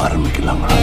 ஆரம்பிக்கலாங்களா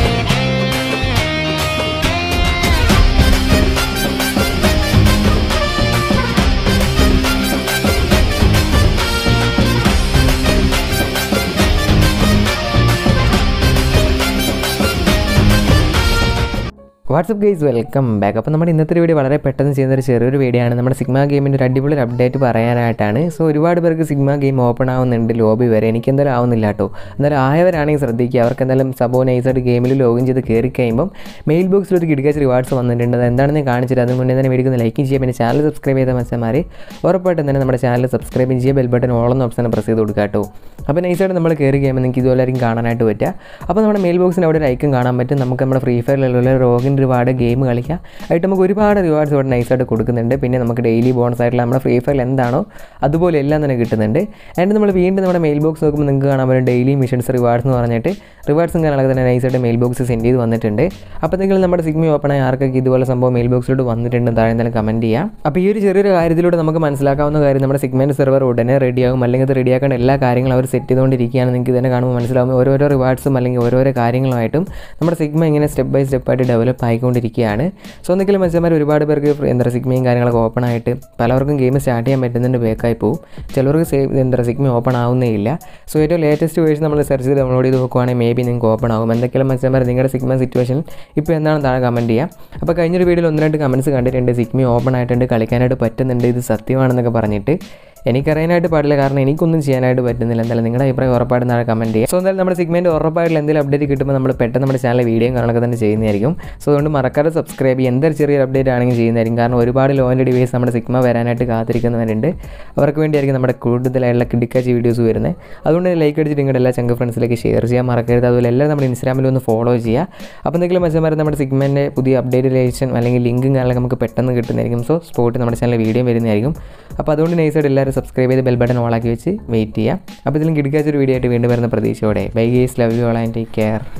WhatsApp guys welcome back അപ്പോൾ നമ്മുടെ ഇന്നത്തെ ഒരു വീഡിയോ വളരെ പെട്ടെന്ന് ചെയ്യുന്ന ഒരു ചെറിയൊരു വീഡിയോ ആണ് നമ്മുടെ സിഗ്മ ഗെയിമിൻ്റെ ഒരു അടിപൊളി ഒരു അപ്ഡേറ്റ് പറയാനായിട്ടാണ് സോ ഒരുപാട് പേർക്ക് സിഗ്മ ഗെയിം ഓപ്പൺ ആവുന്നുണ്ട് ലോബി വരെ എനിക്ക് എന്തായാലും ആവുന്നില്ല കേട്ടോ എന്തായാലും ആയവരാണെങ്കിൽ ശ്രദ്ധിക്കുക അവർക്ക് എന്തായാലും സബോ നൈസായിട്ട് ഗെയിമിൽ ലോഗിൻ ചെയ്ത് കയറി കഴിയുമ്പം മെയിൽ ബോക്സിൽ ഒരു കിടക്കാച്ച് റിവാർഡ്സ് വന്നിട്ടുണ്ട് അത് എന്താണെന്ന് കാണിച്ചിട്ട് അതിന് മുന്നേ തന്നെ വീഡിയോ ലൈക്ക് ചെയ്യുക പിന്നെ ചാനൽ സബ്സ്ക്രൈബ് ചെയ്ത മച്ചന്മാർ ഉറപ്പായിട്ടും തന്നെ നമ്മുടെ ചാനൽ സബ്സ്ക്രൈബ് ചെയ്യുക ബെൽ ബട്ടൺ ഓളെന്ന ഓപ്ഷൻ പ്രസ് ചെയ്ത് കൊടുക്കുക കേട്ടോ അപ്പോൾ നൈസായിട്ട് നമ്മൾ കയറി കഴിയുമ്പോൾ നിങ്ങൾക്ക് ഇതുപോലെ ആയിരിക്കും കാണാനായിട്ട് പറ്റുക അപ്പോൾ നമ്മുടെ മെയിൽ ബോക്സിന് അവിടെ ഒരു ഐക്കൺ കാണാൻ പറ്റും നമുക്ക് നമ്മുടെ ഫ്രീ ഫയറിലുള്ള റോഗിൻ റിവാർഡ് ഗെയിം കളിക്കാം ആയിട്ട് നമുക്ക് ഒരുപാട് റിവാർഡ്സ് ഇവിടെ നൈസായിട്ട് കൊടുക്കുന്നുണ്ട് പിന്നെ നമുക്ക് ഡെയിലി ബോണസ് ആയിട്ടുള്ള നമ്മുടെ ഫ്രീ ഫയറിൽ എന്താണോ അതുപോലെ എല്ലാം തന്നെ കിട്ടുന്നുണ്ട് ആൻഡ് നമ്മൾ വീണ്ടും നമ്മുടെ മെയിൽ ബോക്സ് നോക്കുമ്പോൾ നിങ്ങൾക്ക് കാണാൻ പറ്റും ഡെയിലി മിഷൻസ് റിവാർഡ്സ് എന്ന് പറഞ്ഞിട്ട് റിവാർഡ്സും കാര്യങ്ങളൊക്കെ തന്നെ നൈസായിട്ട് മെയിൽ ബോക്സ് സെൻഡ് ചെയ്ത് വന്നിട്ടുണ്ട് അപ്പോൾ നിങ്ങൾ നമ്മുടെ സിഗ്മി ഓപ്പൺ ആയി ആർക്കൊക്കെ ഇതുപോലെ സംഭവം മെയിൽ ബോക്സിലോട്ട് വന്നിട്ടുണ്ട് താഴെ എന്തായാലും കമൻറ്റ് ചെയ്യാം അപ്പോൾ ഈ ഒരു ചെറിയൊരു കാര്യത്തിലൂടെ നമുക്ക് മനസ്സിലാക്കാവുന്ന കാര്യം നമ്മുടെ സിഗ്മെൻറ്റ് സെർവർ ഉടനെ റെഡിയാകും അല്ലെങ്കിൽ അത് റെഡിയാക്കേണ്ട എല്ലാ കാര്യങ്ങളും അവർ സെറ്റ് ചെയ്തുകൊണ്ടിരിക്കുകയാണ് നിങ്ങൾക്ക് തന്നെ കാണുമ്പോൾ മനസ്സിലാവും ഓരോരോ റിവാർഡ്സും അല്ലെങ്കിൽ ഓരോരോ കാര്യങ്ങളുമായിട്ടും നമ്മുടെ സിഗ്മ ഇങ്ങനെ സ്റ്റെപ്പ് ബൈ സ്റ്റെപ്പ് ആയിട്ട് ഡെവലപ്പ് ആയിക്കൊണ്ടിരിക്കുകയാണ് സോ എന്തെങ്കിലും മത്സ്യന്മാർ ഒരുപാട് പേർക്ക് എന്താ പറയുക സിഗ്മയും കാര്യങ്ങളൊക്കെ ഓപ്പൺ ആയിട്ട് പലവർക്കും ഗെയിം സ്റ്റാർട്ട് ചെയ്യാൻ പറ്റുന്നുണ്ട് ബേക്കായി പോകും ചിലവർക്ക് സേ എന്താ പറയുക സിഗ്മ ഓപ്പൺ ആവുന്നേ ഇല്ല സോ ഏറ്റവും ലേറ്റസ്റ്റ് വേഴ്സ് നമ്മൾ സെർച്ച് ചെയ്ത് ഡൗൺലോഡ് ചെയ്ത് നോക്കുവാണെങ്കിൽ മേ ബി നിങ്ങൾക്ക് ഓപ്പൺ ആകും എന്തെങ്കിലും മത്സ്യന്മാർ നിങ്ങളുടെ സിഗ്മ സിറ്റുവേഷൻ ഇപ്പോൾ എന്താണ് താഴെ കമൻറ്റ് ചെയ്യുക അപ്പോൾ കഴിഞ്ഞൊരു വീഡിയോയിൽ ഒന്ന് രണ്ട് കമൻറ്റ്സ് കണ്ടിട്ടുണ്ട് സിഗ്മി ഓപ്പൺ ആയിട്ടുണ്ട് കളിക്കാനായിട്ട് പറ്റുന്നുണ്ട് ഇത് സത്യമാണെന്നൊക്കെ പറഞ്ഞിട്ട് എനിക്കറിയാനായിട്ട് പാടില്ല കാരണം എനിക്കൊന്നും ചെയ്യാനായിട്ട് പറ്റുന്നില്ല എന്തായാലും നിങ്ങളുടെ അഭിപ്രായം ഉറപ്പായിട്ടും നാളെ കമൻറ്റ് ചെയ്യുക സോ എന്തായാലും നമ്മുടെ സിഗ്മെൻറ്റ് ഉറപ്പായിട്ടുള്ള എന്തെങ്കിലും അപ്ഡേറ്റ് കിട്ടുമ്പോൾ നമ്മൾ പെട്ടെന്ന് നമ്മുടെ ചാനലിൽ വീഡിയോയും കാണുക തന്നെ ചെയ്യുന്നതായിരിക്കും സോ അതുകൊണ്ട് മറക്കാതെ സബ്സ്ക്രൈബ് ചെയ്യുക എന്തൊരു ചെറിയൊരു അപ്ഡേറ്റ് ആണെങ്കിൽ ചെയ്യുന്നതായിരിക്കും കാരണം ഒരുപാട് ലോൻ്റെ ഡിവൈസ് നമ്മുടെ സിഗ്മ വരാനായിട്ട് കാത്തിരിക്കുന്നവരുണ്ട് അവർക്ക് വേണ്ടിയായിരിക്കും നമ്മുടെ കൂടുതലായിട്ടുള്ള കിടിക്കാച്ച് വീഡിയോസ് വരുന്നത് അതുകൊണ്ട് ലൈക്ക് അടിച്ചിട്ട് നിങ്ങളുടെ എല്ലാ ചങ്ക ഫ്രണ്ട്സിലേക്ക് ഷെയർ ചെയ്യാൻ മറക്കരുത് അതുപോലെ എല്ലാവരും നമ്മുടെ ഇൻസ്റ്റാഗ്രാമിൽ ഒന്ന് ഫോളോ ചെയ്യുക അപ്പോൾ എന്തെങ്കിലും മെസ്സേജ് നമ്മുടെ സിഗ്മെൻ്റെ പുതിയ അപ്ഡേറ്റ് ലേഷൻ അല്ലെങ്കിൽ ലിങ്കും കാര്യങ്ങളൊക്കെ നമുക്ക് പെട്ടെന്ന് കിട്ടുന്നതായിരിക്കും സോ സ്പോട്ട് നമ്മുടെ ചാനലിൽ വീഡിയോ വരുന്നതായിരിക്കും അപ്പോൾ അതുകൊണ്ട് നൈസായിട്ട് എല്ലാവരും സബ്സ്ക്രൈബ് ചെയ്ത് ബെൽ ബട്ടൺ ഓളാക്കി വെച്ച് വെയിറ്റ് ചെയ്യാം അപ്പോൾ ഇതിലും കിടക്കാച്ചൊരു വീഡിയോ ആയിട്ട് വീണ്ടും വരുന്ന പ്രതീക്ഷയോടെ bye guys love you all and take care